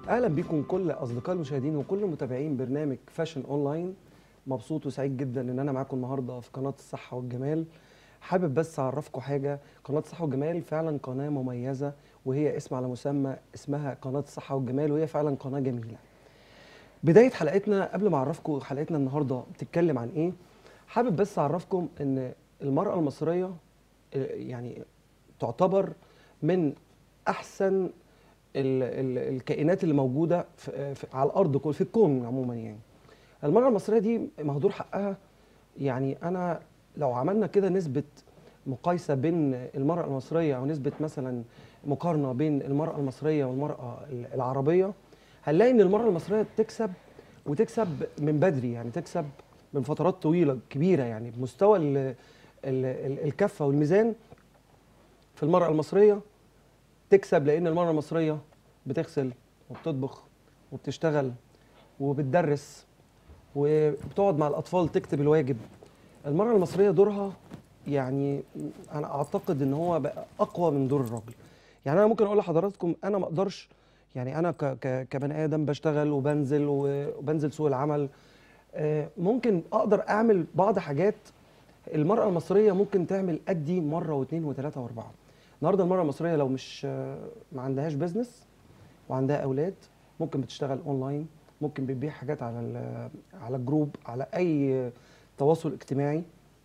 اهلا بكم كل اصدقاء المشاهدين وكل متابعين برنامج فاشن اونلاين مبسوط وسعيد جدا ان انا معاكم النهارده في قناه الصحه والجمال حابب بس اعرفكم حاجه قناه الصحه والجمال فعلا قناه مميزه وهي اسم على مسمى اسمها قناه الصحه والجمال وهي فعلا قناه جميله بدايه حلقتنا قبل ما اعرفكم حلقتنا النهارده بتتكلم عن ايه حابب بس اعرفكم ان المراه المصريه آه، يعني تعتبر من احسن ال ال الكائنات اللي موجوده في في على الارض كل في الكون عموما يعني المراه المصريه دي مهدور حقها يعني انا لو عملنا كده نسبه مقايسه بين المراه المصريه او نسبه مثلا مقارنه بين المراه المصريه والمراه ال- العربيه هنلاقي ان المراه المصريه بتكسب وتكسب من بدري يعني تكسب من فترات طويله كبيره يعني بمستوى ال ال ال الكفه والميزان في المراه المصريه تكسب لان المراه المصريه بتغسل وبتطبخ وبتشتغل وبتدرس وبتقعد مع الاطفال تكتب الواجب المراه المصريه دورها يعني انا اعتقد ان هو بقى اقوى من دور الراجل يعني انا ممكن اقول لحضراتكم انا ما اقدرش يعني انا ك ك كبني ادم بشتغل وبنزل وبنزل سوق العمل آه، ممكن اقدر اعمل بعض حاجات المراه المصريه ممكن تعمل قدي مره واثنين وثلاثه واربعه النهارده المراه المصريه لو مش آه، ما عندهاش بزنس وعندها اولاد ممكن بتشتغل اونلاين ممكن بتبيع حاجات على ال- على الجروب على اي تواصل اجتماعي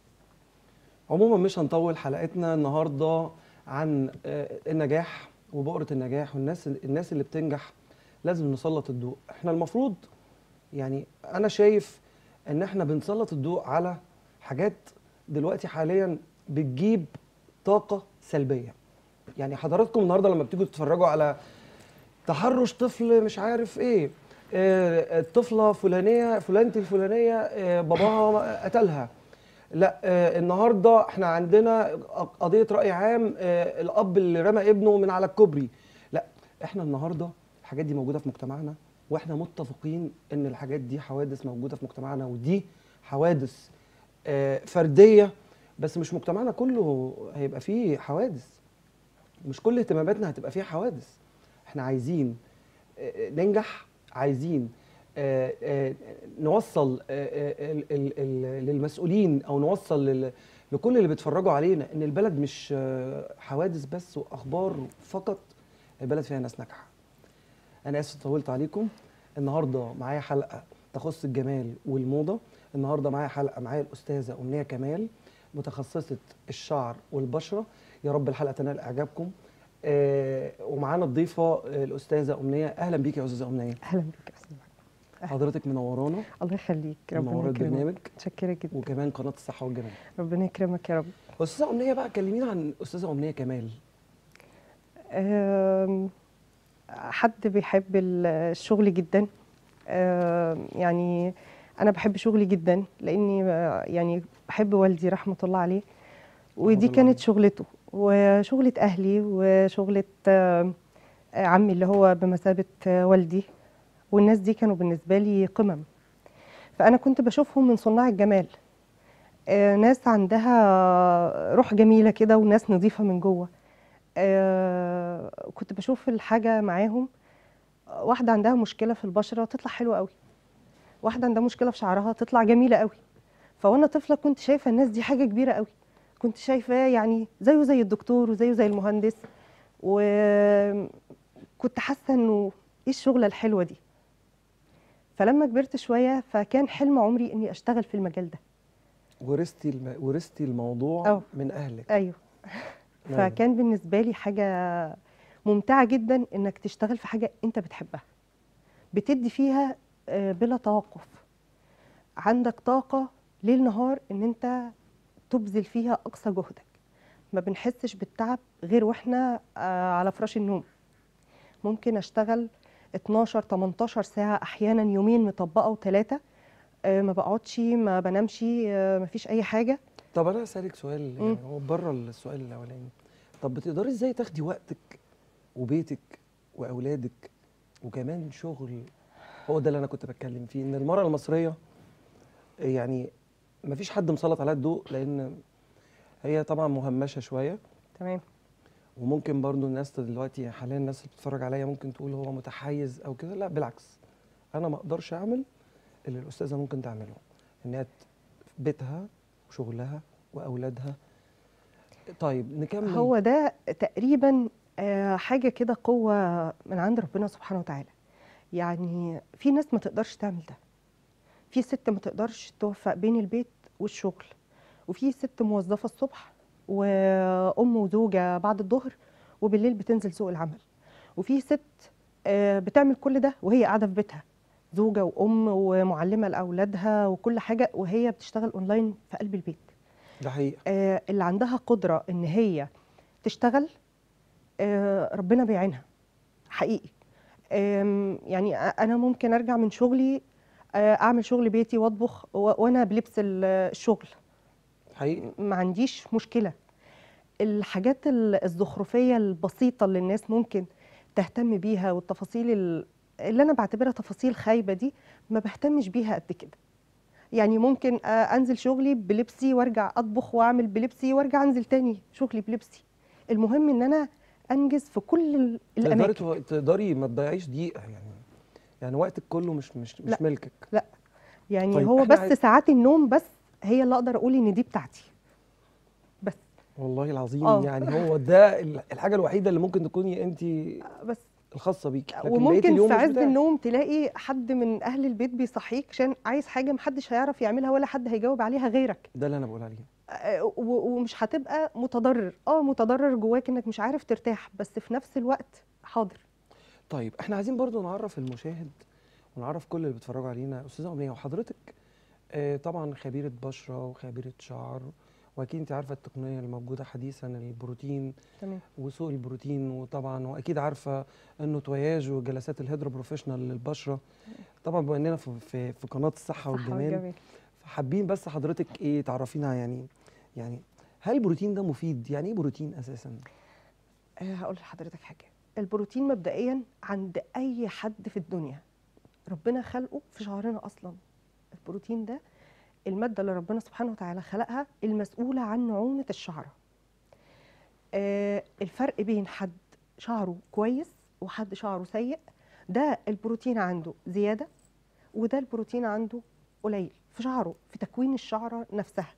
عموما مش هنطول حلقتنا النهارده عن آه، النجاح وبؤره النجاح والناس الناس اللي بتنجح لازم نسلط الضوء احنا المفروض يعني انا شايف ان احنا بنسلط الضوء على حاجات دلوقتي حاليا بتجيب طاقه سلبيه يعني حضراتكم النهارده لما بتيجوا تتفرجوا على تحرش طفل مش عارف ايه آه، الطفله فلانيه فلانتي الفلانيه آه، باباها قتلها لا آه، النهارده احنا عندنا قضيه راي عام آه، الاب اللي رمى ابنه من على الكوبري لا احنا النهارده الحاجات دي موجوده في مجتمعنا واحنا متفقين ان الحاجات دي حوادث موجوده في مجتمعنا ودي حوادث آه، فرديه بس مش مجتمعنا كله هيبقى فيه حوادث مش كل اهتماماتنا هتبقى فيها حوادث احنا عايزين آه، ننجح عايزين آه، آه، نوصل آه، آه، ال- ال- ال- للمسؤولين او نوصل لل- لكل اللي بيتفرجوا علينا ان البلد مش آه، حوادث بس واخبار فقط البلد فيها ناس ناجحه انا اسف طولت عليكم النهارده معايا حلقه تخص الجمال والموضه النهارده معايا حلقه معايا الاستاذه امنيه كمال متخصصه الشعر والبشره يا رب الحلقه تنال اعجابكم آه ومعانا الضيفه آه، الاستاذه امنيه اهلا بيكي يا استاذه امنيه اهلا بك يا استاذ محمد. أهلا. حضرتك منورانا الله يخليك منورة ربنا يكرمك البرنامج متشكره جدا وكمان قناه الصحه والجمال ربنا يكرمك يا رب استاذه امنيه بقى كلمينا عن استاذه امنيه كمال أم، حد بيحب ال- الشغل جدا أم، يعني انا بحب شغلي جدا لاني آه، يعني بحب والدي رحمه الله عليه ودي الله عليه. كانت شغلته وشغلة اهلي وشغلة آم، آه، عمي اللي هو بمثابه آه، والدي والناس دي كانوا بالنسبه لي قمم فانا كنت بشوفهم من صناع الجمال آه، ناس عندها روح جميله كده وناس نظيفه من جوه آه، كنت بشوف الحاجه معاهم آه، واحده عندها مشكله في البشره تطلع حلوه قوي واحده عندها مشكله في شعرها تطلع جميله قوي فوانا طفله كنت شايفه الناس دي حاجه كبيره قوي كنت شايفاه يعني زيه زي الدكتور وزيه زي المهندس وكنت حاسه انه ايه الشغله الحلوه دي فلما كبرت شويه فكان حلم عمري اني اشتغل في المجال ده ورثتي الم... ورثتي الموضوع أه. من اهلك ايوه أيوة. فكان بالنسبه لي حاجه ممتعه جدا انك تشتغل في حاجه انت بتحبها بتدي فيها آه، بلا توقف عندك طاقه ليل نهار ان انت تبذل فيها اقصى جهدك ما بنحسش بالتعب غير واحنا آه، على فراش النوم ممكن اشتغل 12 18 ساعه احيانا يومين مطبقه وثلاثه ما بقعدش ما بنامش آه، ما فيش اي حاجه طب انا هسالك سؤال مم. يعني هو بره السؤال الاولاني طب بتقدري ازاي تاخدي وقتك وبيتك واولادك وكمان شغل هو ده اللي انا كنت بتكلم فيه ان المراه المصريه يعني ما فيش حد مسلط عليها الضوء لان هي طبعا مهمشه شويه تمام وممكن برضو الناس دلوقتي حاليا الناس اللي بتتفرج عليا ممكن تقول هو متحيز او كده لا بالعكس انا ما اقدرش اعمل اللي الاستاذه ممكن تعمله انها ت- في بيتها وشغلها واولادها طيب نكمل هو ده تقريبا آه، حاجة كده قوة من عند ربنا سبحانه وتعالى يعني في ناس ما تقدرش تعمل ده في ست ما تقدرش توفق بين البيت والشغل وفي ست موظفة الصبح وأم وزوجة بعد الظهر وبالليل بتنزل سوق العمل وفي ست آه، بتعمل كل ده وهي قاعدة في بيتها زوجة وأم ومعلمة لأولادها وكل حاجة وهي بتشتغل أونلاين في قلب البيت ده حقيقه آه، اللي عندها قدرة إن هي تشتغل آه، ربنا بيعينها حقيقي آم، يعني أ- أنا ممكن أرجع من شغلي آه، أعمل شغل بيتي وأطبخ و- وأنا بلبس ال- الشغل حقيقي ما عنديش مشكلة الحاجات ال- الزخرفية البسيطة اللي الناس ممكن تهتم بيها والتفاصيل ال- اللي أنا بعتبرها تفاصيل خايبة دي ما بهتمش بيها قد كده يعني ممكن آه، أنزل شغلي بلبسي وأرجع أطبخ وأعمل بلبسي وأرجع أنزل تاني شغلي بلبسي المهم إن أنا أنجز في كل ال- تقدري الأماكن تو- تقدري ما تضيعيش دقيقه يعني يعني وقتك كله مش مش مش لا. ملكك يعني طيب، هو إحنا بس عايز- ساعات النوم بس هي اللي أقدر أقول إن دي بتاعتي بس والله العظيم آه. يعني هو ده ال- الحاجه الوحيده اللي ممكن تكوني انت بس الخاصه بيكي لكن بقية وممكن اليوم في مش عز بتاعك. النوم تلاقي حد من اهل البيت بيصحيك عشان عايز حاجه محدش هيعرف يعملها ولا حد هيجاوب عليها غيرك ده اللي انا بقول عليه آه، و- ومش هتبقى متضرر اه متضرر جواك انك مش عارف ترتاح بس في نفس الوقت حاضر طيب احنا عايزين برضو نعرف المشاهد ونعرف كل اللي بيتفرجوا علينا استاذه امنيه وحضرتك آه طبعا خبيره بشره وخبيره شعر واكيد انت عارفه التقنيه اللي موجوده حديثا البروتين تمام وسوق البروتين وطبعا واكيد عارفه انه توياج وجلسات الهيدرو بروفيشنال للبشره طبعا بما اننا في في, في قناه الصحه والجمال فحابين بس حضرتك ايه تعرفينا يعني يعني هل البروتين ده مفيد يعني ايه بروتين اساسا آه، هقول لحضرتك حاجه البروتين مبدئيا عند اي حد في الدنيا ربنا خلقه في شعرنا اصلا البروتين ده الماده اللي ربنا سبحانه وتعالى خلقها المسؤوله عن نعومه الشعره آه الفرق بين حد شعره كويس وحد شعره سيء ده البروتين عنده زياده وده البروتين عنده قليل في شعره في تكوين الشعره نفسها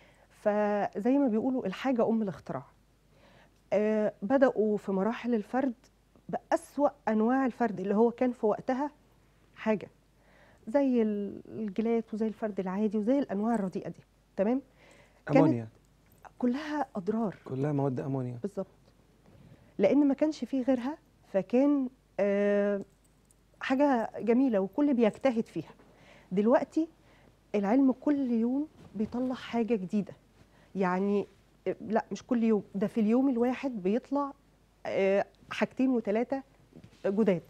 فزي ما بيقولوا الحاجه ام الاختراع آه، بدأوا في مراحل الفرد بأسوأ أنواع الفرد اللي هو كان في وقتها حاجة زي ال- الجلات وزي الفرد العادي وزي الأنواع الرديئة دي تمام كانت- امونيا كلها أضرار كلها مواد امونيا بالظبط لأن ما كانش فيه غيرها فكان آه، حاجة جميلة وكل بيجتهد فيها دلوقتي العلم كل يوم بيطلع حاجة جديدة يعني آه، لا مش كل يوم ده في اليوم الواحد بيطلع آه، حاجتين وثلاثة جداد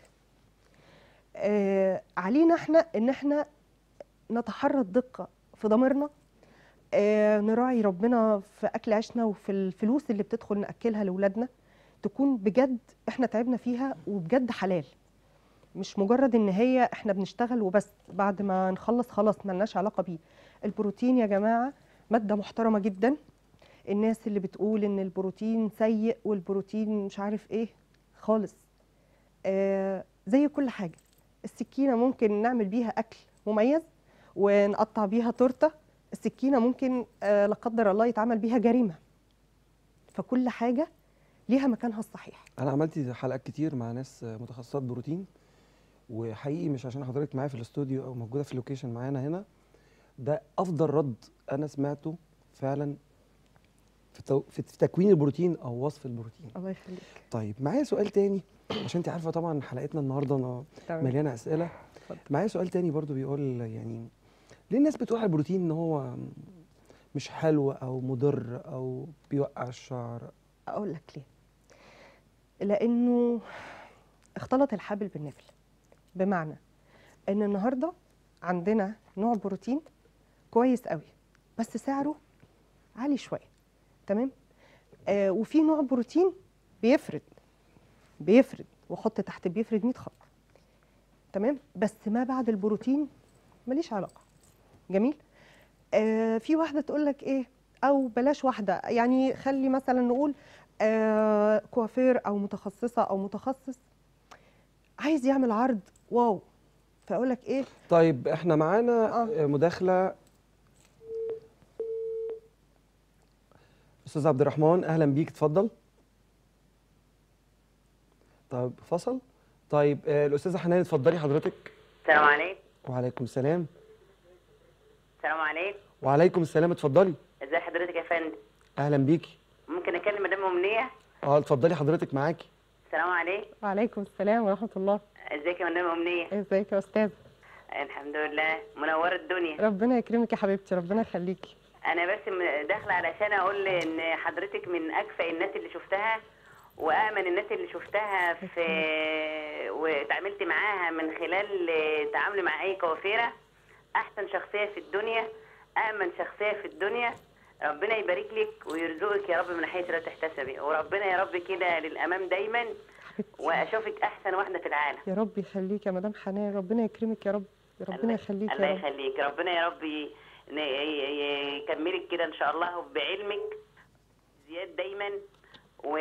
آه، علينا احنا ان احنا نتحرى الدقة في ضميرنا آه، نراعي ربنا في اكل عيشنا وفي الفلوس اللي بتدخل ناكلها لاولادنا تكون بجد احنا تعبنا فيها وبجد حلال مش مجرد ان هي احنا بنشتغل وبس بعد ما نخلص خلاص ملناش علاقه بيه البروتين يا جماعه ماده محترمه جدا الناس اللي بتقول ان البروتين سيء والبروتين مش عارف ايه خالص آه زي كل حاجه السكينه ممكن نعمل بيها اكل مميز ونقطع بيها تورته السكينه ممكن آه لا قدر الله يتعمل بيها جريمه فكل حاجه ليها مكانها الصحيح انا عملت حلقات كتير مع ناس متخصصات بروتين وحقيقي مش عشان حضرتك معايا في الاستوديو او موجوده في اللوكيشن معانا هنا ده افضل رد انا سمعته فعلا في, تو... في في تكوين البروتين او وصف البروتين الله يخليك طيب معايا سؤال تاني عشان انت عارفه طبعا حلقتنا النهارده انا تمام مليانه اسئله اتفضل. معايا سؤال تاني برضو بيقول يعني ليه الناس بتقول على البروتين ان هو مش حلو او مضر او بيوقع الشعر اقول لك ليه لانه اختلط الحبل بالنبل بمعنى ان النهارده عندنا نوع بروتين كويس قوي بس سعره عالي شويه تمام آه وفي نوع بروتين بيفرد بيفرد وحط تحت بيفرد 100 خط تمام بس ما بعد البروتين ماليش علاقه جميل آه في واحده تقول لك ايه او بلاش واحده يعني خلي مثلا نقول آه كوافير او متخصصه او متخصص عايز يعمل عرض واو فاقول لك ايه طيب احنا معانا آه. مداخله استاذ عبد الرحمن اهلا بيك اتفضل طيب فصل طيب آه، الاستاذه حنان اتفضلي حضرتك السلام عليكم وعليكم السلام السلام عليكم وعليكم السلام اتفضلي ازي حضرتك يا فندم اهلا بيكي ممكن اكلم مدام امنيه اه اتفضلي حضرتك معاكي السلام عليكم وعليكم السلام ورحمه الله ازيك يا مدام امنيه ازيك يا استاذ الحمد لله منوره الدنيا ربنا يكرمك يا حبيبتي ربنا يخليكي انا بس م- داخله علشان اقول ان حضرتك من اكفأ الناس اللي شفتها وامن الناس اللي شفتها في وتعاملت معاها من خلال تعاملي مع اي كوافيره احسن شخصيه في الدنيا امن شخصيه في الدنيا ربنا يبارك لك ويرزقك يا رب من حيث لا تحتسبي وربنا يا رب كده للامام دايما حبيبتي واشوفك احسن واحده في العالم يا رب يخليك يا مدام حنان ربنا يكرمك يا رب ربنا الله- يخليك الله يا رب يخليك ربنا يا رب ي- ن- ي- ي- يكملك كده ان شاء الله بعلمك زياد دايما و...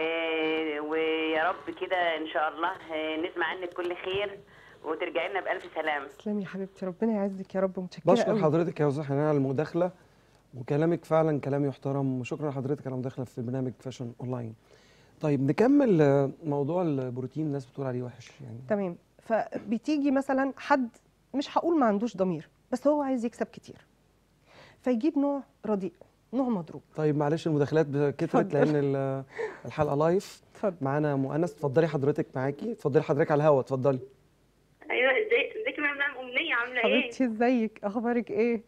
ويا رب كده ان شاء الله آه، نسمع عنك كل خير وترجعي لنا بالف سلامه تسلمي يا حبيبتي ربنا يعزك يا رب متشكره بشكر قوي حضرتك يا استاذ حنان على المداخله وكلامك فعلا كلام يحترم وشكرا لحضرتك على المداخله في برنامج فاشن اونلاين طيب نكمل آه، موضوع البروتين الناس بتقول عليه وحش يعني تمام فبتيجي مثلا حد مش هقول ما عندوش ضمير بس هو عايز يكسب كتير فيجيب نوع رديء نوع مضروب طيب معلش المداخلات كترت اتفضل. لان ال- الحلقه لايف اتفضل معانا مؤنس اتفضلي حضرتك معاكي اتفضلي حضرتك على الهوا اتفضلي ايوه ازاي ازيك يا مدام امنيه عامله ايه حبيبتي ازيك اخبارك ايه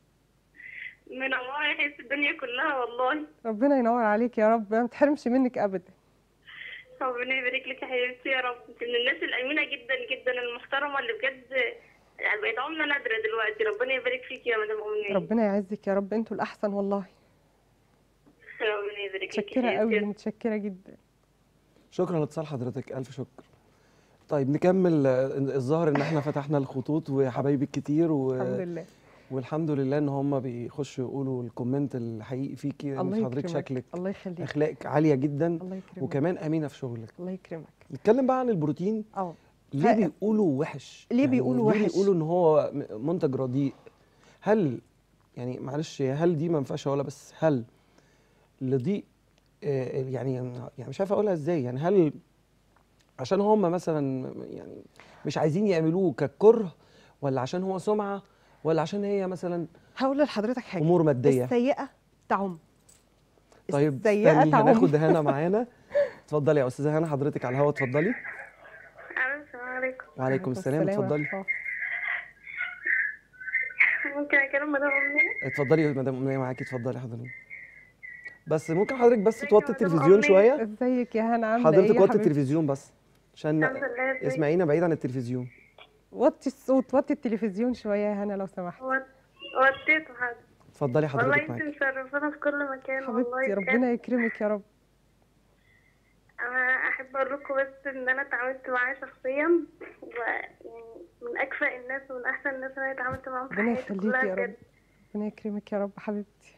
منوره يا حس الدنيا كلها والله ربنا ينور عليك يا رب ما تحرمش منك ابدا ربنا يبارك لك يا حبيبتي يا رب انت من الناس الامينه جدا جدا المحترمه اللي بجد يعني بقت عمله نادره دلوقتي ربنا يبارك فيك يا مدام امنيه ربنا يعزك يا رب انتوا الاحسن والله ربنا يبارك لك يا متشكره قوي حبيبتي. متشكره جدا شكرا لاتصال حضرتك الف شكر طيب نكمل آه، الظاهر ان احنا فتحنا الخطوط وحبايبك كتير و... الحمد لله والحمد لله ان هم بيخشوا يقولوا الكومنت الحقيقي فيكي الله ان حضرتك يكرمك شكلك الله يخليك اخلاقك عاليه جدا الله يكرمك وكمان امينه في شغلك الله يكرمك نتكلم بقى عن البروتين اه ليه ف- بيقولوا وحش ليه بيقولوا ليه وحش؟ بيقولوا ان هو م- منتج رديء هل يعني معلش هل دي ما ينفعش اقولها بس هل لضيق آه، يعني يعني مش عارف اقولها ازاي يعني هل عشان هم مثلا يعني مش عايزين يعملوه ككره ولا عشان هو سمعه ولا عشان هي مثلا هقول لحضرتك حاجه امور ماديه السيئه تعم طيب السيئه استني تعم هناخد هنا معانا اتفضلي يا استاذه هنا حضرتك على الهوا اتفضلي الو السلام عليكم وعليكم السلام اتفضلي ورحمة الله. ممكن اكلم مدام امنيه اتفضلي يا مدام امنيه معاكي اتفضلي حضرتك بس ممكن حضرتك بس ازيك يا توطي مدام التلفزيون أمنية؟ شويه ازيك يا هنا عامله حضرتك ايه يا وطي حبيبتي التلفزيون بس عشان الحمد لله ازيك اسمعينا بعيد عن التلفزيون وطي الصوت وطي التلفزيون شويه يا هنا لو سمحت وط- وطيته حد اتفضلي والله حضرتك انت معاكي مشرفانا في كل مكان حبيبتي والله بجد. ربنا يكرمك يا رب انا احب اقول لكم بس ان انا اتعاملت معاه شخصيا ويعني من اكفأ الناس ومن احسن الناس اللي انا اتعاملت معاهم في ربنا حياتي يخليك كلها يا رب بجد ربنا يكرمك يا رب حبيبتي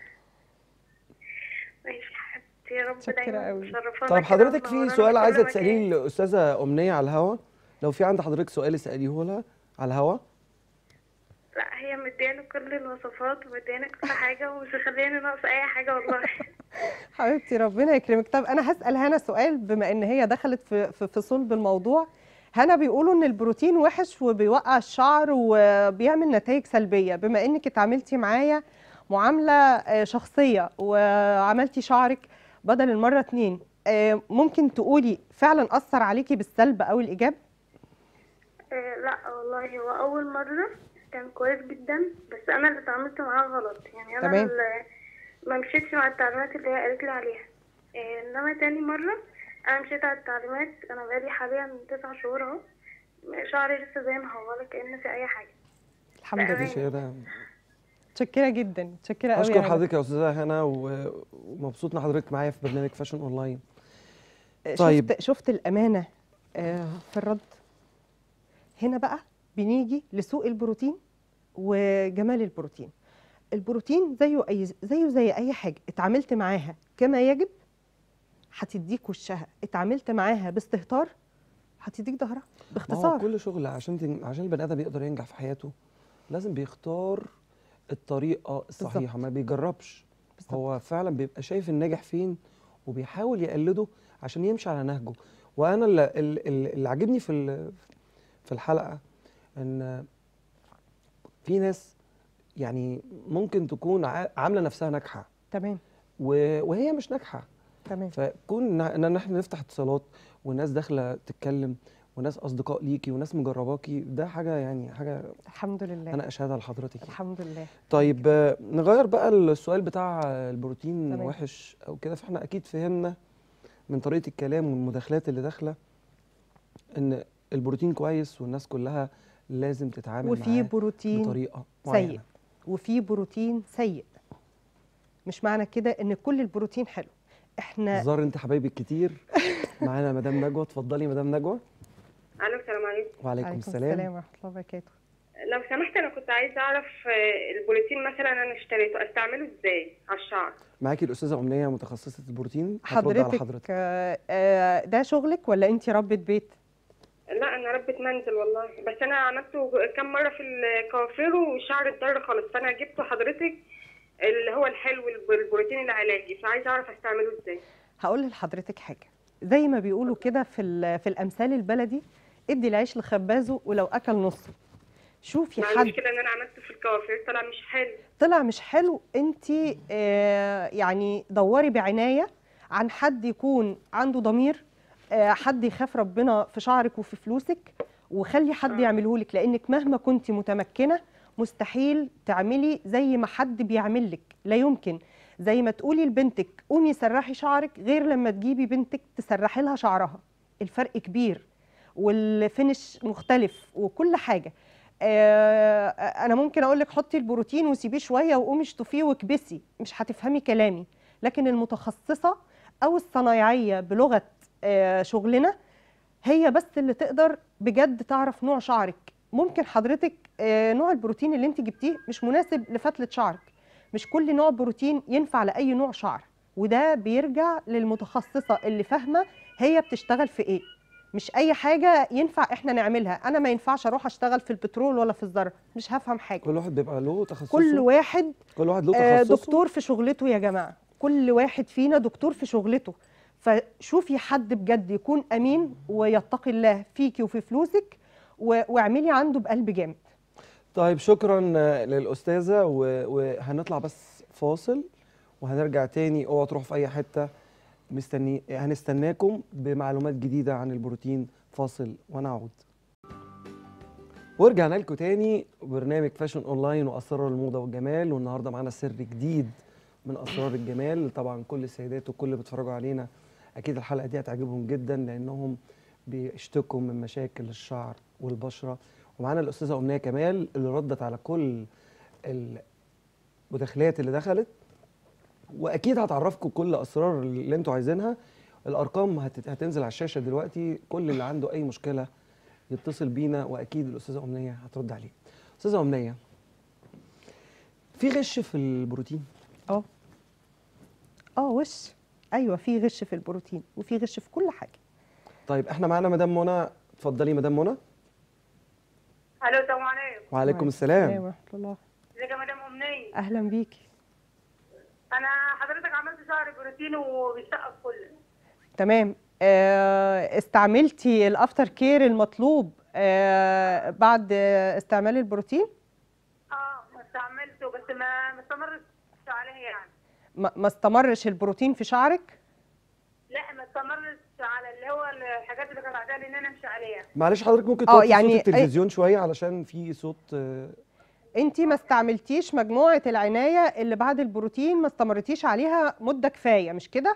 ماشي يا حبيبتي يا رب متشكرة دايما قوي. مشرفانا طب كده حضرتك في ومنورانا سؤال في عايزه كل تساليه مكان. للاستاذه امنيه على الهوا لو في عند حضرتك سؤال اساليه لها على الهوا لا هي مدياني كل الوصفات ومدياني كل حاجة ومش مخلياني ناقصة أي حاجة والله حبيبتي ربنا يكرمك طب انا هسال هنا سؤال بما ان هي دخلت في في, في صلب الموضوع هنا بيقولوا ان البروتين وحش وبيوقع الشعر وبيعمل نتائج سلبيه بما انك اتعاملتي معايا معامله آه، شخصيه وعملتي شعرك بدل المره اتنين آه، ممكن تقولي فعلا اثر عليكي بالسلب او الايجاب آه، لا والله هو أول مرة كان كويس جدا بس أنا اللي اتعاملت معاه غلط يعني أنا تمام. اللي ما مشيتش مع التعليمات اللي هي قالت لي عليها آه، إنما تاني مرة أنا مشيت على التعليمات أنا بقالي حاليا تسع شهور أهو شعري لسه زي ما هو ولا كأن في أي حاجة الحمد تمام. لله مش كده متشكره جدا متشكره قوي اشكر حضرتك يا استاذه هنا و- ومبسوط ان حضرتك معايا في برنامج فاشن اونلاين طيب. طيب شفت, شفت الامانه آه، في الرد هنا بقى بنيجي لسوق البروتين وجمال البروتين البروتين زيه اي زيه زي اي حاجه اتعاملت معاها كما يجب هتديك وشها اتعاملت معاها باستهتار هتديك ظهرها ما هو باختصار كل شغل عشان تن... عشان البني ادم يقدر ينجح في حياته لازم بيختار الطريقه الصحيحه ما بيجربش بالظبط. هو فعلا بيبقى شايف الناجح فين وبيحاول يقلده عشان يمشي على نهجه وانا اللي, اللي, اللي عاجبني في ال- في الحلقه ان في ناس يعني ممكن تكون ع- عامله نفسها ناجحه تمام و- وهي مش ناجحه تمام فكون ان ان احنا نفتح اتصالات والناس داخله تتكلم وناس اصدقاء ليكي وناس مجرباكي ده حاجه يعني حاجه الحمد لله انا اشهدها لحضرتك يعني. الحمد لله طيب آه، نغير بقى السؤال بتاع آه، البروتين تمام. وحش او كده فاحنا اكيد فهمنا من طريقه الكلام والمداخلات اللي داخله ان البروتين كويس والناس كلها لازم تتعامل وفي معاه بروتين بطريقه سيء معينه وفي بروتين سيء مش معنى كده ان كل البروتين حلو احنا زار انت حبايبك كتير معانا مدام نجوى اتفضلي مدام نجوى الو السلام عليكم وعليكم عليكم السلام, السلام ورحمه الله وبركاته لو سمحت انا كنت عايزه اعرف آه، البروتين مثلا انا اشتريته استعمله ازاي على الشعر معاكي الاستاذه امنيه متخصصه البروتين هترد على حضرتك حضرتك آه، آه، ده شغلك ولا انت ربة بيت لا انا ربة منزل والله بس انا عملته كام مره في الكوافير وشعر اتضر خالص فانا جبته حضرتك اللي هو الحلو البروتين العلاجي فعايزه اعرف استعمله ازاي هقول لحضرتك حاجه زي ما بيقولوا كده في ال- في الامثال البلدي ادي العيش لخبازه ولو اكل نصه شوفي مع حد المشكله ان انا عملته في الكوافير طلع مش حلو طلع مش حلو انت يعني دوري بعنايه عن حد يكون عنده ضمير آه، حد يخاف ربنا في شعرك وفي فلوسك وخلي حد يعمله لك لانك مهما كنت متمكنه مستحيل تعملي زي ما حد بيعمل لك لا يمكن زي ما تقولي لبنتك قومي سرحي شعرك غير لما تجيبي بنتك تسرحي لها شعرها الفرق كبير والفينش مختلف وكل حاجه آه، انا ممكن اقول لك حطي البروتين وسيبيه شويه وقومي اشطفيه واكبسي مش هتفهمي كلامي لكن المتخصصه او الصنايعيه بلغه آه، شغلنا هي بس اللي تقدر بجد تعرف نوع شعرك ممكن حضرتك آه، نوع البروتين اللي انت جبتيه مش مناسب لفتله شعرك مش كل نوع بروتين ينفع لاي نوع شعر وده بيرجع للمتخصصه اللي فاهمه هي بتشتغل في ايه مش اي حاجه ينفع احنا نعملها انا ما ينفعش اروح اشتغل في البترول ولا في الذره مش هفهم حاجه كل واحد بيبقى له تخصصه كل واحد كل واحد له آه، تخصصه دكتور في شغلته يا جماعه كل واحد فينا دكتور في شغلته فشوفي حد بجد يكون امين ويتقي الله فيكي وفي فلوسك و- واعملي عنده بقلب جامد طيب شكرا آه، للاستاذه و- وهنطلع بس فاصل وهنرجع تاني اوعوا تروحوا في اي حته مستني هنستناكم بمعلومات جديده عن البروتين فاصل ونعود ورجعنا لكم تاني برنامج فاشن اونلاين واسرار الموضه والجمال والنهارده معانا سر جديد من اسرار الجمال طبعا كل السيدات وكل اللي بيتفرجوا علينا اكيد الحلقه دي هتعجبهم جدا لانهم بيشتكوا من مشاكل الشعر والبشره ومعانا الاستاذه امنيه كمال اللي ردت على كل المداخلات اللي دخلت واكيد هتعرفكم كل اسرار اللي انتوا عايزينها الارقام هت- هتنزل على الشاشه دلوقتي كل اللي عنده اي مشكله يتصل بينا واكيد الاستاذه امنيه هترد عليه استاذه امنيه في غش في البروتين اه اه وش ايوه في غش في البروتين وفي غش في كل حاجه طيب احنا معانا مدام منى اتفضلي مدام منى الو السلام عليكم وعليكم السلام ورحمه الله ازيك يا مدام امنيه اهلا بيكي انا حضرتك عملت شعر بروتين وبيسقف كله تمام آه، استعملتي الافتر كير المطلوب آه، بعد آه، استعمال البروتين اه استعملته بس ما ما استمرتش عليه يعني ما ما استمرش البروتين في شعرك لا ما استمرتش على اللي هو الحاجات اللي كانت عايزاه ان انا امشي عليها معلش حضرتك ممكن اه توطي يعني صوت التلفزيون شويه علشان في صوت آه، انت ما استعملتيش مجموعه العنايه اللي بعد البروتين ما استمرتيش عليها مده كفايه مش كده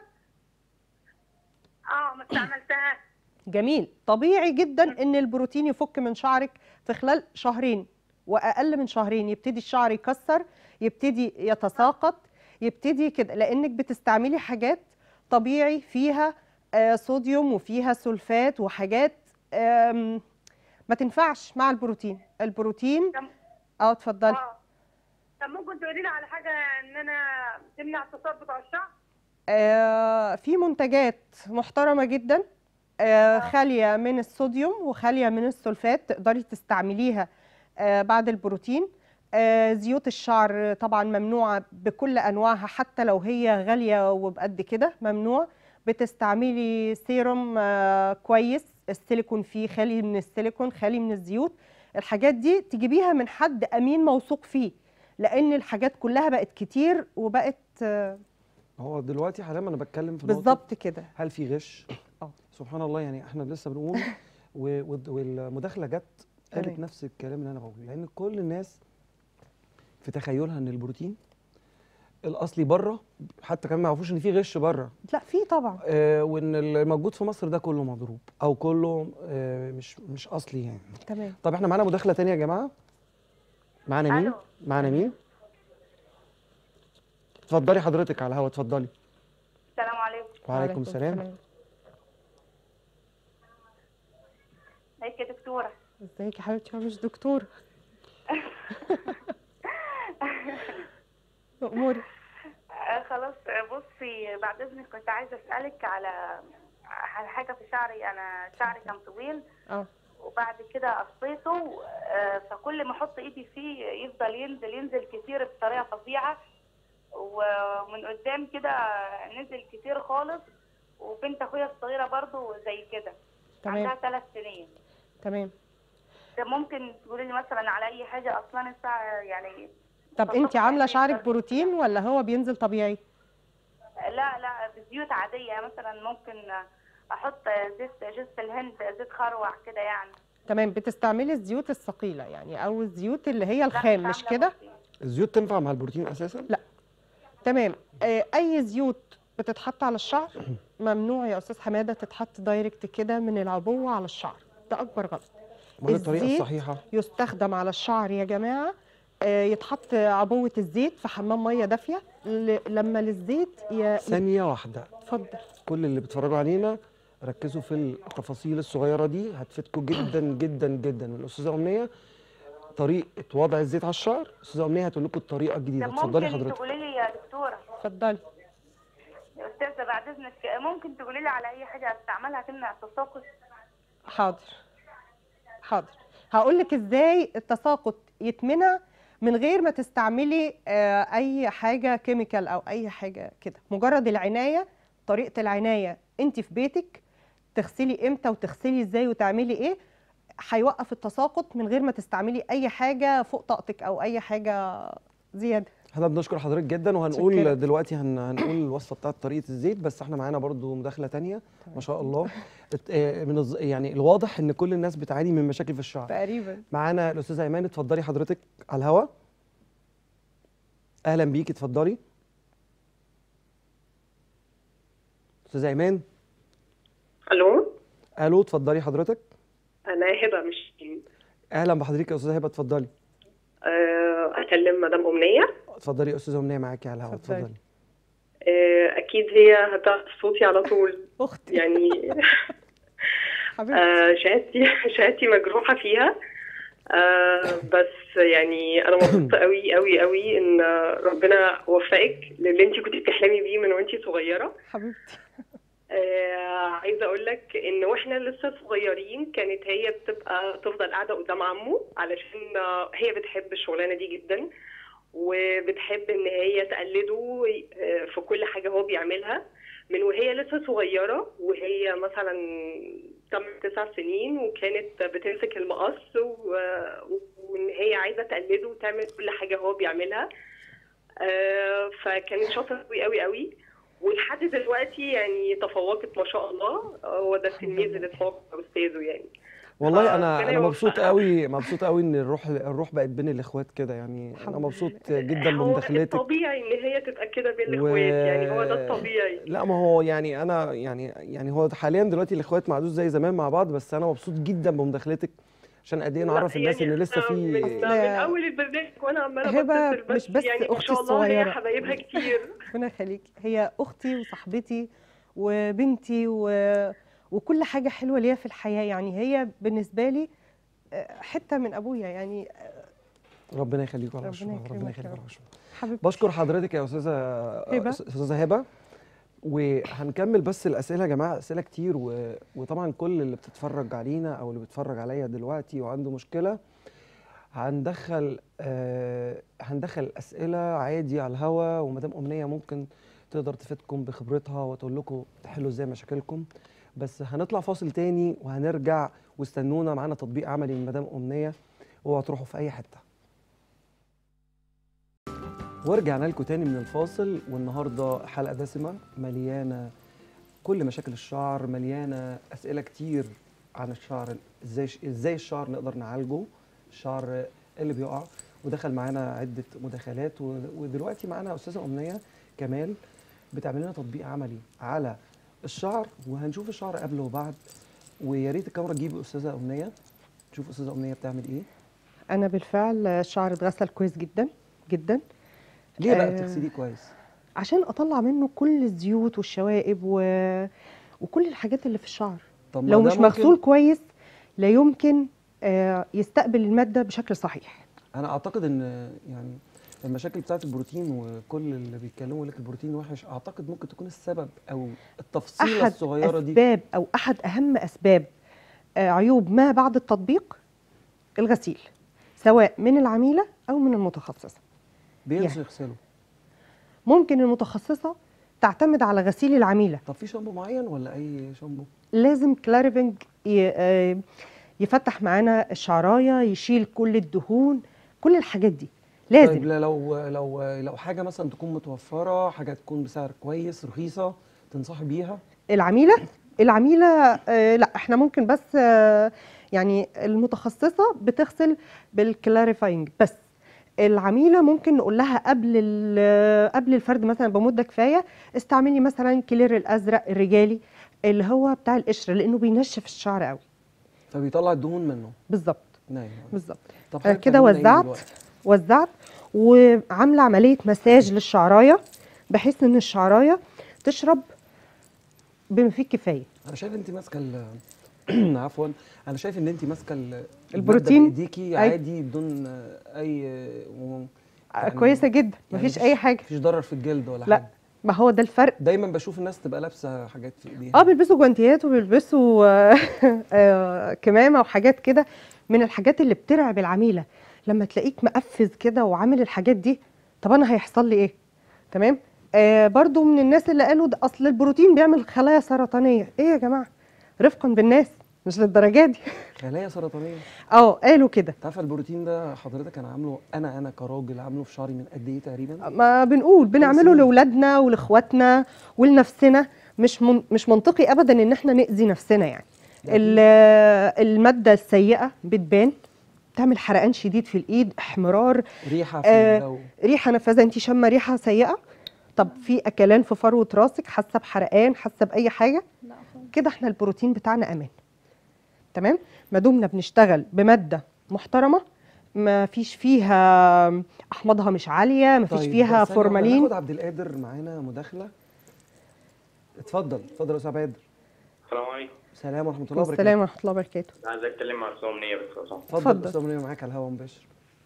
اه ما استعملتهاش جميل طبيعي جدا ان البروتين يفك من شعرك في خلال شهرين واقل من شهرين يبتدي الشعر يكسر يبتدي يتساقط يبتدي كده لانك بتستعملي حاجات طبيعي فيها آه، صوديوم وفيها سلفات وحاجات آم، ما تنفعش مع البروتين البروتين طب- اه اتفضلي اه طب ممكن تقولي لي على حاجه ان انا تمنع التصاب بتاع الشعر آه، في منتجات محترمه جدا آه، خاليه من الصوديوم وخاليه من السلفات تقدري تستعمليها آه، بعد البروتين آه، زيوت الشعر طبعا ممنوعه بكل انواعها حتى لو هي غاليه وبقد كده ممنوع بتستعملي سيروم آه، كويس السيليكون فيه خالي من السيليكون خالي من الزيوت الحاجات دي تجيبيها من حد امين موثوق فيه لان الحاجات كلها بقت كتير وبقت آه، هو دلوقتي حاليا انا بتكلم في نقطة بالظبط كده هل في غش؟ اه. سبحان الله يعني احنا لسه بنقول و- والد- والمداخله جت قالت تمام. نفس الكلام اللي انا بقوله لان كل الناس في تخيلها ان البروتين الاصلي بره حتى كمان ما يعرفوش ان في غش بره لا في طبعا آه وان اللي موجود في مصر ده كله مضروب او كله آه مش مش اصلي يعني تمام طب احنا معانا مداخله تانية يا جماعه معانا مين ألو. معانا مين اتفضلي حضرتك على الهوا اتفضلي السلام عليكم وعليكم السلام ازيك يا دكتوره ازيك يا حبيبتي انا مش دكتوره اموري آه خلاص آه، بصي بعد اذنك كنت عايزه اسالك على على حاجه في شعري انا شعري كان طويل اه وبعد كده قصيته آه، فكل ما احط ايدي فيه يفضل ينزل ينزل كتير بطريقه فظيعه ومن قدام كده نزل كتير خالص وبنت اخويا الصغيره برضو زي كده تمام عندها ثلاث سنين تمام ده ممكن تقولي لي مثلا على اي حاجه اصلا الساعه يعني طب انت عامله شعرك بروتين ولا هو بينزل طبيعي لا لا بزيوت عاديه مثلا ممكن احط زيت جوز الهند زيت خروع كده يعني تمام بتستعملي الزيوت الثقيله يعني او الزيوت اللي هي لا، الخام مش عاملة كده بسيط. الزيوت تنفع مع البروتين اساسا تمام آه، اي زيوت بتتحط على الشعر ممنوع يا استاذ حماده تتحط دايركت كده من العبوه على الشعر ده اكبر غلط امال الطريقه الزيت الصحيحه يستخدم على الشعر يا جماعه آه، يتحط عبوه الزيت في حمام ميه دافيه ل- لما للزيت ي- ثانيه واحده اتفضل كل اللي بيتفرجوا علينا ركزوا في التفاصيل الصغيره دي هتفيدكم جدا جدا جدا من الاستاذه امنيه طريقه وضع الزيت على الشعر استاذه امنيه هتقول لكم الطريقه الجديده طب اتفضلي ممكن حضرتك تقولي لي يا دكتوره اتفضلي يا استاذه بعد اذنك ممكن تقولي لي على اي حاجه استعملها تمنع التساقط حاضر حاضر هقول لك ازاي التساقط يتمنع من غير ما تستعملي آه، اي حاجه كيميكال او اي حاجه كده مجرد العنايه طريقه العنايه انت في بيتك تغسلي امتى وتغسلي ازاي وتعملي ايه هيوقف التساقط من غير ما تستعملي اي حاجه فوق طاقتك او اي حاجه زياده احنا بنشكر حضرتك جدا وهنقول شكرا. دلوقتي هن... هنقول الوصفه بتاعت طريقه الزيت بس احنا معانا برضو مداخله تانية ما شاء الله ات- آه، من الز... يعني الواضح ان كل الناس بتعاني من مشاكل في الشعر تقريبا معانا الاستاذه ايمان اتفضلي حضرتك على الهوا اهلا بيكي اتفضلي استاذه ايمان الو الو اتفضلي حضرتك انا هبه مش اهلا بحضرتك يا استاذه هبه اتفضلي آه، اكلم مدام امنيه اتفضلي يا استاذه امنيه معاكي على الهوا اتفضلي. اتفضلي آه، اكيد هي هتعرف صوتي على طول اختي يعني حبيبتي آه، شهادتي شهادتي مجروحه فيها آه، بس يعني انا مبسوطه قوي قوي قوي ان ربنا وفقك للي انت كنت بتحلمي بيه من وانت صغيره حبيبتي آه عايزه اقول لك ان واحنا لسه صغيرين كانت هي بتبقى تفضل قاعده قدام عمه علشان آه، هي بتحب الشغلانه دي جدا وبتحب ان هي تقلده آه، في كل حاجه هو بيعملها من وهي لسه صغيره وهي مثلا تم تسع سنين وكانت بتمسك المقص و- وان هي عايزه تقلده وتعمل كل حاجه هو بيعملها آه، فكانت شاطره قوي قوي قوي ولحد دلوقتي يعني تفوقت ما شاء الله هو ده التلميذ اللي اتفوق باستاذه يعني والله آه، انا ربنا انا مبسوط يوفقها. قوي مبسوط قوي ان الروح الروح بقت بين الاخوات كده يعني انا الحمد مبسوط جدا هو بمداخلتك الطبيعي ان هي تبقى كده بين و- الاخوات يعني هو ده الطبيعي لا ما هو يعني انا يعني يعني هو حاليا دلوقتي الاخوات ما عادوش زي زمان مع بعض بس انا مبسوط جدا بمداخلتك عشان قد ايه لا، نعرف الناس يعني ان لسه إحنا من, في من اول البرنامج وانا عماله هبة بتصل مش بس يعني ما أختي شاء الله هي الصغيرة. حبايبها كتير ربنا يخليكي هي اختي وصاحبتي وبنتي و... وكل حاجه حلوه ليا في الحياه يعني هي بالنسبه لي آه، حته من ابويا يعني ربنا يخليكم على ربنا وشكم ربنا يكرمك يا يخليكم على رب. وشكم حبيبتي بشكر حضرتك يا استاذه هبة. استاذه هبه وهنكمل بس الاسئله يا جماعه اسئله كتير و... وطبعا كل اللي بتتفرج علينا او اللي بيتفرج عليا دلوقتي وعنده مشكله هندخل آه هندخل الاسئله عادي على الهوا ومدام امنيه ممكن تقدر تفيدكم بخبرتها وتقول لكم تحلوا ازاي مشاكلكم بس هنطلع فاصل تاني وهنرجع واستنونا معانا تطبيق عملي من مدام امنيه اوعوا تروحوا في اي حته ورجعنا لكم تاني من الفاصل والنهارده حلقه دسمه مليانه كل مشاكل الشعر مليانه اسئله كتير عن الشعر ازاي ازاي الشعر نقدر نعالجه الشعر اللي بيقع ودخل معانا عده مداخلات و- ودلوقتي معانا استاذه امنيه كمال بتعمل لنا تطبيق عملي على الشعر وهنشوف الشعر قبل وبعد ويا ريت الكاميرا تجيب استاذه امنيه نشوف استاذه امنيه بتعمل ايه انا بالفعل الشعر اتغسل كويس جدا جدا ليه بقى آه، بتغسليه كويس عشان اطلع منه كل الزيوت والشوائب و... وكل الحاجات اللي في الشعر طب ما لو ده مش ممكن- مغسول كويس لا يمكن آه، يستقبل الماده بشكل صحيح انا اعتقد ان يعني المشاكل بتاعت البروتين وكل اللي بيتكلموا يقول لك البروتين وحش اعتقد ممكن تكون السبب او التفصيله احد الصغيره دي اسباب او احد اهم اسباب آه، عيوب ما بعد التطبيق الغسيل سواء من العميله او من المتخصصه بينسوا يعني. يغسلوا ممكن المتخصصه تعتمد على غسيل العميله طب في شامبو معين ولا اي شامبو لازم كلاريفنج ي- آه، يفتح معانا الشعرايه يشيل كل الدهون كل الحاجات دي لازم طيب لا- لو لو لو حاجه مثلا تكون متوفره حاجه تكون بسعر كويس رخيصه تنصحي بيها العميله العميله آه لا احنا ممكن بس آه يعني المتخصصه بتغسل بالكلاريفاينج بس العميله ممكن نقول لها قبل ال- قبل الفرد مثلا بمده كفايه استعملي مثلا كلير الازرق الرجالي اللي هو بتاع القشره لانه بينشف الشعر قوي فبيطلع الدهون منه بالظبط نايم بالظبط طب آه، حضرتك كده بتعملي لنا إيه وزعت دلوقتي؟ وزعت وعامله عمليه مساج للشعرايه بحيث ان الشعرايه تشرب بما فيه الكفايه انا شايف انت ماسكه ال- عفوا انا شايف ان انت ماسكه ال- المادة البروتين؟ بايديكي أي. عادي بدون آه، اي و- آه، يعني- كويسه جدا يعني مفيش اي حاجه مفيش ضرر في الجلد ولا لا حاجه ما هو ده الفرق دايما بشوف الناس تبقى لابسه حاجات في ايديها اه بيلبسوا جوانتيات وبيلبسوا آه، آه، كمامه وحاجات كده من الحاجات اللي بترعب العميله لما تلاقيك مقفز كده وعامل الحاجات دي طب انا هيحصل لي ايه تمام آه برضو من الناس اللي قالوا ده اصل البروتين بيعمل خلايا سرطانيه ايه يا جماعه رفقا بالناس مش للدرجه دي خلايا سرطانيه اه قالوا كده تعرف البروتين ده حضرتك انا عامله انا انا كراجل عامله في شعري من قد ايه تقريبا ما بنقول بنعمله سنين. لاولادنا ولاخواتنا ولنفسنا مش من مش منطقي ابدا ان احنا ناذي نفسنا يعني ال- الماده السيئه بتبان تعمل حرقان شديد في الايد احمرار ريحه في آه، الجو ريحه نفاذه انت شامه ريحه سيئه طب في اكلان في فروه راسك حاسه بحرقان حاسه باي حاجه كده احنا البروتين بتاعنا امان تمام ما دمنا بنشتغل بماده محترمه ما فيش فيها احماضها مش عاليه ما فيش طيب، فيها ثانية واحدة، فورمالين ناخد عبد القادر معانا مداخله اتفضل اتفضل يا استاذ عبد القادر السلام عليكم سلام ورحمه الله وبركاته والسلام ورحمه الله وبركاته عايز اتكلم مع استاذ امنيه بس لو سمحت. اتفضل اتفضل. استاذ منير معاك على الهواء مباشر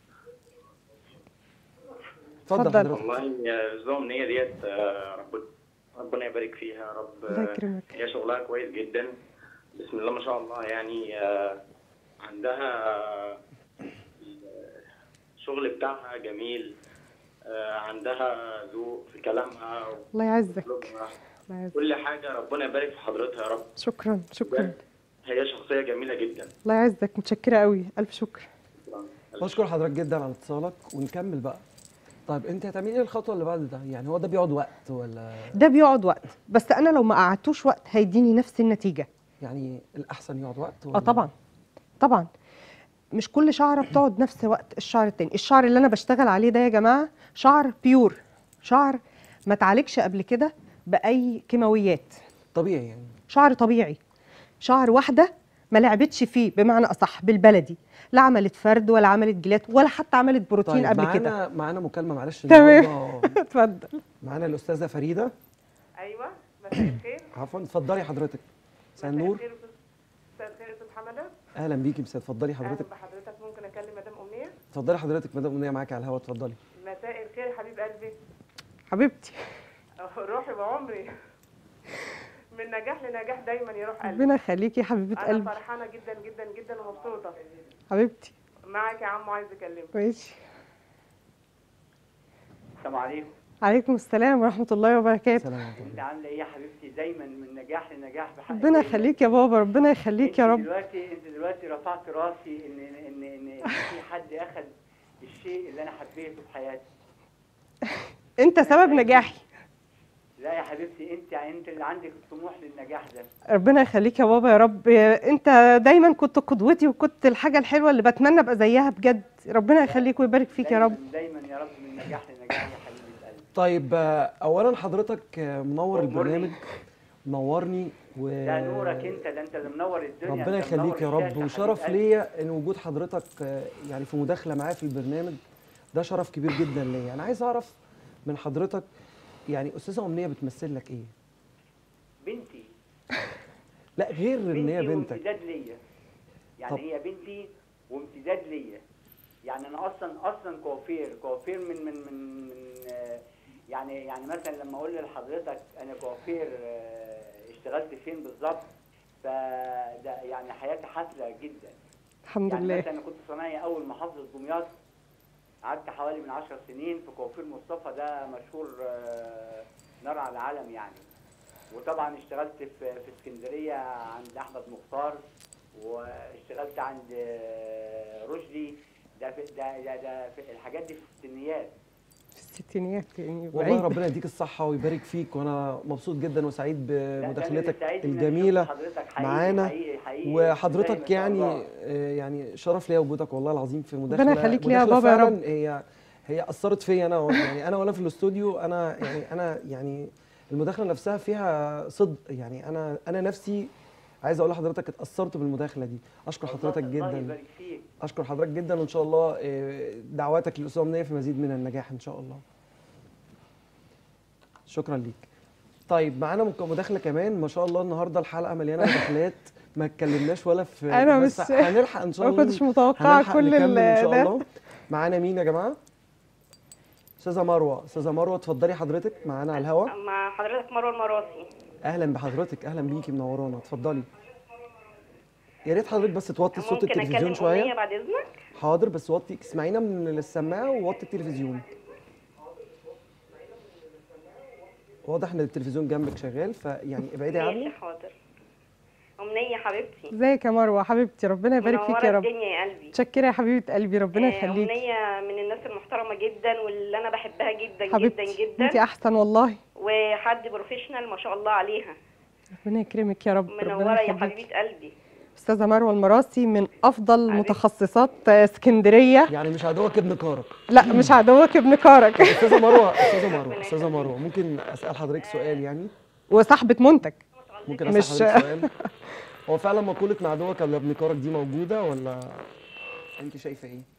اتفضل. اتفضل حضرتك والله يا استاذ امنيه ديت آه، رب ربنا يبارك فيها يا رب الله آه، يكرمك. هي شغلها كويس جدا بسم الله ما شاء الله يعني آه، عندها آه، الشغل بتاعها جميل آه، عندها ذوق في كلامها الله يعزك وأسلوبها. الله يعزك كل حاجه ربنا يبارك في حضرتها يا رب شكرا شكرا هي شخصيه جميله جدا الله يعزك متشكره قوي الف شكر بشكر حضرتك جدا على اتصالك ونكمل بقى طيب انت هتعملي ايه الخطوه اللي بعد ده يعني هو ده بيقعد وقت ولا ده بيقعد وقت بس انا لو ما قعدتوش وقت هيديني نفس النتيجه يعني الاحسن يقعد وقت ولا اه طبعا طبعا مش كل شعره بتقعد نفس وقت الشعر التاني الشعر اللي انا بشتغل عليه ده يا جماعه شعر بيور شعر ما اتعالجش قبل كده باي كيماويات طبيعي يعني شعر طبيعي شعر واحده ما لعبتش فيه بمعنى اصح بالبلدي لا عملت فرد ولا عملت جلات ولا حتى عملت بروتين طيب قبل كده معانا معانا مكالمه معلش تمام. النهاردة اتفضل معانا الاستاذه فريده ايوه مساء الخير عفوا اتفضلي حضرتك مساء النور مساء الخير مساء الخير يا استاذ حماده اهلا بيكي مساء اتفضلي اهلا حضرتك بحضرتك ممكن اكلم مدام امنيه اتفضلي حضرتك مدام امنيه معاكي على الهواء اتفضلي مساء الخير حبيب قلبي حبيبتي روحي وعمري من نجاح لنجاح دايما يروح قلبي ربنا يخليكي يا حبيبه انا قلبي فرحانه جدا جدا جدا ومبسوطه حبيبتي معاك يا عم عايز اكلمك ماشي السلام عليكم عليكم السلام ورحمه الله وبركاته سلام عليكم انت عامله ايه يا حبيبتي دايما من نجاح لنجاح بحق ربنا يخليك يا بابا ربنا يخليك يا انت رب دلوقتي انت دلوقتي رفعت راسي ان ان ان, إن في حد اخذ الشيء اللي انا حبيته في حياتي انت سبب نجاحي لا يا حبيبتي انت انت اللي عندك الطموح للنجاح ده ربنا يخليك يا بابا يا رب انت دايما كنت قدوتي وكنت الحاجه الحلوه اللي بتمنى ابقى زيها بجد ربنا يخليك ويبارك فيك يا رب دايما دايما يا رب من نجاح لنجاح يا حبيبه قلبي طيب آه، اولا حضرتك آه، منور أمورني. البرنامج منورني و ده نورك انت ده انت اللي منور الدنيا ربنا انت منور يخليك يا رب الشاشة، وشرف حبيب قلبي. ليا ان وجود حضرتك آه، يعني في مداخله معايا في البرنامج ده شرف كبير جدا ليا انا عايز اعرف من حضرتك يعني استاذه امنيه بتمثل لك ايه بنتي لا غير ان هي بنتي بنتك وامتداد ليا يعني طب. هي بنتي وامتداد ليا يعني انا اصلا اصلا كوافير كوافير من من من, من آه، يعني يعني مثلا لما اقول لحضرتك انا كوافير آه، اشتغلت فين بالظبط فده يعني حياتي حافله جدا الحمد يعني لله مثلا كنت صنايعي اول محافظه دمياط قعدت حوالي من 10 سنين في كوافير مصطفى ده مشهور آه، نار على العالم يعني وطبعا اشتغلت في في اسكندريه عند احمد مختار واشتغلت عند آه، رشدي ده في ده ده, ده في الحاجات دي في الستينيات في الستينيات يعني والله بعيد. ربنا يديك الصحه ويبارك فيك وانا مبسوط جدا وسعيد لا، ده اللي بمداخلتك بيساعدني إن أنا الجميله أشوف حضرتك حقيقي- معانا حقيقي- حقيقي وحضرتك زي ما شاء الله. يعني آه، يعني شرف ليا وجودك والله العظيم في مداخله يخليك ليا يا مداخلة بابا يا فعلاً رب. هي هي اثرت فيا انا و- يعني انا وانا في الاستوديو انا يعني انا يعني المداخله نفسها فيها صدق يعني انا انا نفسي عايز اقول لحضرتك اتاثرت بالمداخله دي اشكر حضرتك الله جدا يبارك فيك اشكر حضرتك جدا وان شاء الله آه، دعواتك للاستاذه امنيه في مزيد من النجاح ان شاء الله شكرا ليك طيب معانا مك- مداخله كمان ما شاء الله النهارده الحلقه مليانه مداخلات ما اتكلمناش ولا في أنا بس مش- هنلحق ان شاء ما الله كنتش متوقعة هنلحق كل نكمل ان شاء ال- ده. الله معانا مين يا جماعه استاذه مروه استاذه مروه اتفضلي حضرتك معانا على الهوا مع حضرتك مروه المراسي اهلا بحضرتك اهلا بيكي منورانا اتفضلي يا ريت حضرتك بس توطي صوت ممكن التلفزيون اكلم شويه امنيه بعد اذنك حاضر بس وطي اسمعينا من السماعه ووطي التلفزيون واضح ان التلفزيون جنبك شغال فيعني ابعدي ماشي عنه حاضر امنيه حبيبتي ازيك يا مروه حبيبتي ربنا يبارك فيك منورة يا رب الدنيا يا قلبي متشكره يا حبيبه قلبي ربنا آه، يخليك امنيه من الناس المحترمه جدا واللي انا بحبها جدا جدا حبيبتي جدا انت احسن والله وحد بروفيشنال ما شاء الله عليها ربنا يكرمك يا رب ربنا منوره يا يخليك حبيبه قلبي استاذه مروه المراسي من افضل متخصصات اسكندريه يعني مش عدوك ابن كارك لا مش عدوك ابن كارك استاذه مروه استاذه مروه استاذه مروه ممكن اسال حضرتك سؤال يعني وصاحبه منتج ممكن مش- اسال حضرتك سؤال هو فعلا مقوله مع عدوك ولا ابن كارك دي موجوده ولا انت شايفه ايه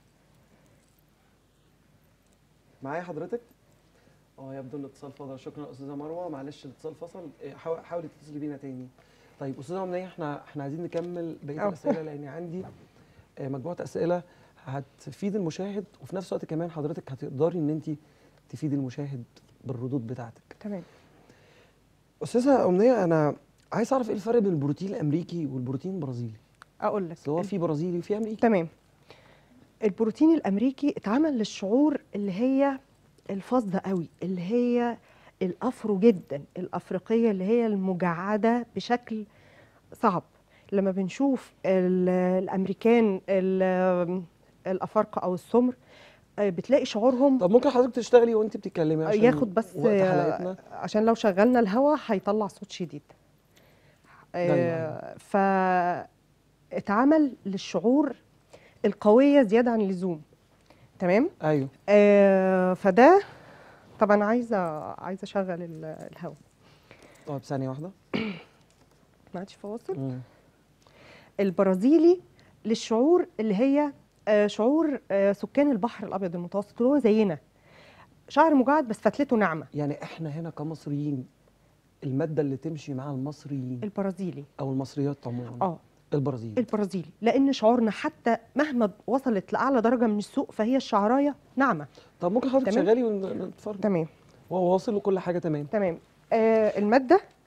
معايا حضرتك اه يبدو ان الاتصال فضل شكرا يا استاذه مروه معلش الاتصال فصل إيه، حاول- حاولي تتصلي بينا تاني طيب استاذه امنيه احنا احنا عايزين نكمل بقيه أه. الاسئله لان عندي آه، مجموعه اسئله هتفيد المشاهد وفي نفس الوقت كمان حضرتك هتقدري ان انت تفيدي المشاهد بالردود بتاعتك تمام استاذه امنيه انا عايز اعرف ايه الفرق بين البروتين الامريكي والبروتين البرازيلي اقول لك أصل هو في برازيلي وفي امريكي تمام البروتين الامريكي اتعمل للشعور اللي هي الفاصده قوي اللي هي الافرو جدا الافريقيه اللي هي المجعده بشكل صعب لما بنشوف ال- الامريكان ال- الافارقه او السمر آه، بتلاقي شعورهم طب ممكن حضرتك تشتغلي وانت بتتكلمي عشان ياخد بس وقت آه، حلقتنا عشان لو شغلنا الهواء هيطلع صوت شديد أيوة، آه، فاتعمل للشعور القويه زياده عن اللزوم تمام ايوه آه، فده طبعا عايزه عايزه اشغل ال- الهواء طب ثانيه واحده ما عادش فواصل مم. البرازيلي للشعور اللي هي آه، شعور آه، سكان البحر الابيض المتوسط اللي هو زينا شعر مجعد بس فتلته ناعمه يعني احنا هنا كمصريين الماده اللي تمشي مع المصريين البرازيلي او المصريات عموما اه البرازيلي البرازيلي لان شعورنا حتى مهما وصلت لاعلى درجه من السوق فهي الشعرايه ناعمه طب ممكن حضرتك تمام. تشغلي ونتفرج تمام وهو واصل وكل حاجه تمام تمام آه الماده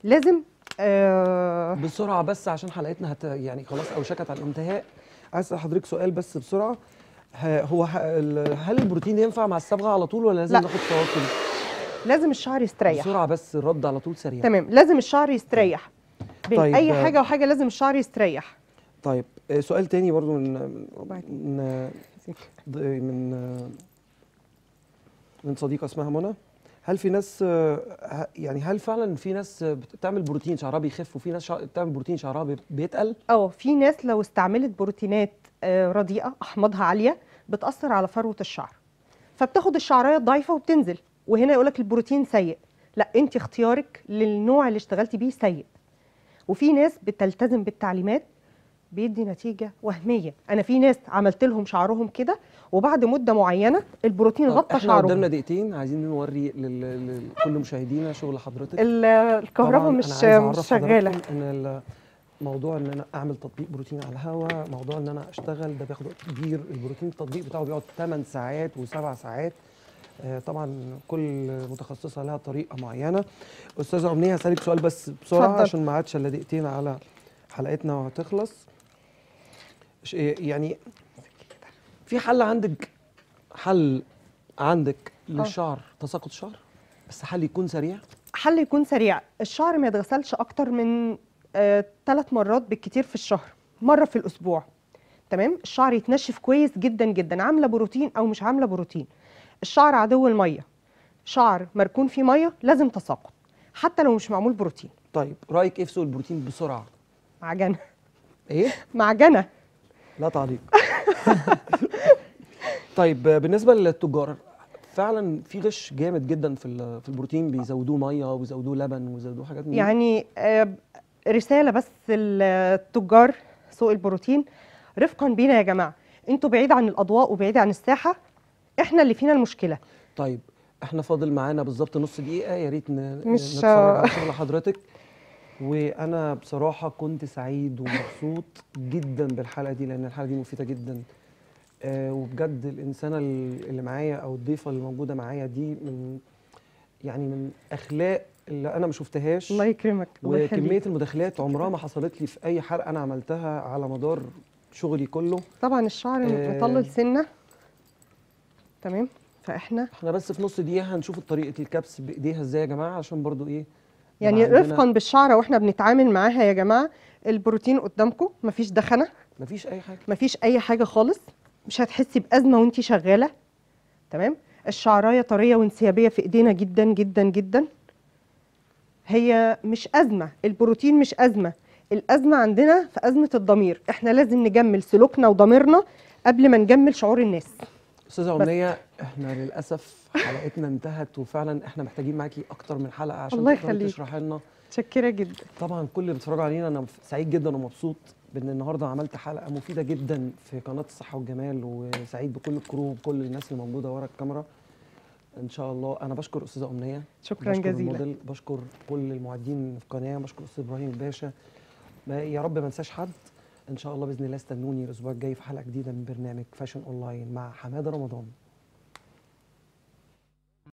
لازم آه بسرعه بس عشان حلقتنا هت يعني خلاص اوشكت على الانتهاء عايز اسال حضرتك سؤال بس بسرعه ه- هو ه- ال- هل البروتين ينفع مع الصبغه على طول ولا لازم لا. ناخد فواصل لازم الشعر يستريح بسرعه بس الرد على طول سريع تمام لازم الشعر يستريح بين طيب، اي آه، حاجه وحاجه لازم الشعر يستريح طيب آه، سؤال تاني برضو من وبعد- من ض- من آه، من صديقه اسمها منى هل في ناس آه، ه- يعني هل فعلا في ناس آه، بتعمل بروتين شعرها بيخف وفي ناس شع- بتعمل بروتين شعرها بي- بيتقل اه في ناس لو استعملت بروتينات آه، رديئه احماضها عاليه بتاثر على فروه الشعر فبتاخد الشعريه الضعيفه وبتنزل وهنا يقولك البروتين سيء لا انت اختيارك للنوع اللي اشتغلتي بيه سيء وفي ناس بتلتزم بالتعليمات بيدي نتيجه وهميه انا في ناس عملت لهم شعرهم كده وبعد مده معينه البروتين طب غطى احنا قدامنا شعرهم دقيقتين عايزين نوري لل- لكل مشاهدينا شغل حضرتك ال- الكهرباء طبعاً مش أنا عايز مش أعرف شغاله حضراتكم ان الموضوع ان انا اعمل تطبيق بروتين على الهواء موضوع ان انا اشتغل ده بياخد وقت كبير البروتين التطبيق بتاعه بيقعد 8 ساعات و7 ساعات آه، طبعا كل متخصصه لها طريقه معينه استاذه امنيه هسالك سؤال بس بسرعه اتفضل. عشان ما عادش الا دقيقتين على حلقتنا وهتخلص ش- يعني في حل عندك حل عندك للشعر تساقط الشعر بس حل يكون سريع حل يكون سريع الشعر ما يتغسلش اكتر من ثلاث مرات بالكتير في الشهر مره في الاسبوع تمام الشعر يتنشف كويس جدا جدا عامله بروتين او مش عامله بروتين الشعر عدو الميه شعر مركون فيه ميه لازم تساقط حتى لو مش معمول بروتين طيب رايك ايه في سوق البروتين بسرعه معجنه ايه معجنه لا تعليق طيب آه، بالنسبه للتجار فعلا في غش جامد جدا في ال- في البروتين بيزودوه ميه وبيزودوه لبن وبيزودوه حاجات من دي. يعني آه، رساله بس التجار سوق البروتين رفقا بينا يا جماعه انتوا بعيد عن الاضواء وبعيد عن الساحه احنا اللي فينا المشكله طيب احنا فاضل معانا بالظبط نص دقيقه يا ريت ن- مش- نتفرج على شغل حضرتك وانا بصراحه كنت سعيد ومبسوط جدا بالحلقه دي لان الحلقه دي مفيده جدا آه وبجد الانسانه ال- اللي معايا او الضيفه اللي موجوده معايا دي من يعني من اخلاق اللي انا ما شفتهاش الله يكرمك الله وكميه يخليك المداخلات عمرها ما حصلت لي في اي حلقه انا عملتها على مدار شغلي كله طبعا الشعر آه. مطلل سنه تمام فاحنا احنا بس في نص دقيقه هنشوف طريقه الكبس بايديها ازاي يا جماعه عشان برضو ايه يعني يبقى عندنا- رفقا بالشعره واحنا بنتعامل معاها يا جماعه البروتين قدامكم مفيش دخنه مفيش اي حاجه مفيش اي حاجه خالص مش هتحسي بازمه وانت شغاله تمام الشعرايه طريه وانسيابيه في ايدينا جدا جدا جدا هي مش ازمه البروتين مش ازمه الازمه عندنا في ازمه الضمير احنا لازم نجمل سلوكنا وضميرنا قبل ما نجمل شعور الناس استاذه بس. امنيه احنا للاسف حلقتنا انتهت وفعلا احنا محتاجين معاكي اكتر من حلقه عشان الله تقدري يخليك. تشرحي لنا متشكره جدا طبعا كل اللي بيتفرجوا علينا انا سعيد جدا ومبسوط بان النهارده عملت حلقه مفيده جدا في قناه الصحه والجمال وسعيد بكل الكرو وكل الناس اللي موجوده ورا الكاميرا ان شاء الله انا بشكر استاذه امنيه شكرا بشكر جزيلا الموديل بشكر كل المعدين في القناه بشكر استاذ ابراهيم الباشا ما يا رب ما انساش حد ان شاء الله باذن الله استنوني الاسبوع الجاي في حلقه جديده من برنامج فاشن اونلاين مع حماده رمضان